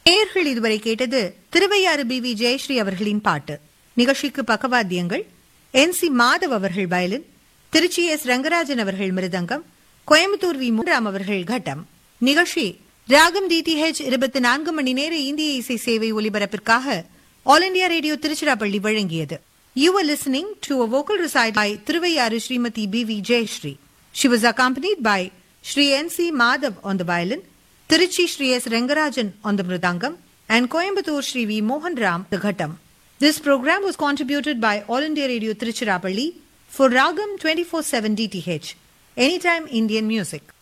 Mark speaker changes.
Speaker 1: நேயர்கள் இதுவரை கேட்டது திருவையாறு பி வி ஜெயஸ்ரீ அவர்களின் பாட்டு நிகழ்ச்சிக்கு பக்கவாத்தியங்கள் என் சி மாதவ் அவர்கள் வயலின் திருச்சி எஸ் ரங்கராஜன் அவர்கள் மிருதங்கம் கோயம்புத்தூர் வி மூன்றாம் அவர்கள் கட்டம் நிகழ்ச்சி ராகம் டிடிஹெச் இருபத்தி நான்கு மணி நேர இந்திய இசை சேவை ஒலிபரப்பிற்காக ஆல் இண்டியா ரேடியோ திருச்சிராப்பள்ளி வழங்கியது You were listening to a vocal recital by Thiruvayaru Srimati B.V. Jayashree. She was accompanied by Sri N.C. Madhav on the violin, Tiruchi Sri S. Rengarajan on the mridangam, and Coimbatore Sri V. Mohan Ram the ghattam. This program was contributed by All India Radio Tiruchirappalli for Ragam 24/7 DTH, Anytime Indian Music.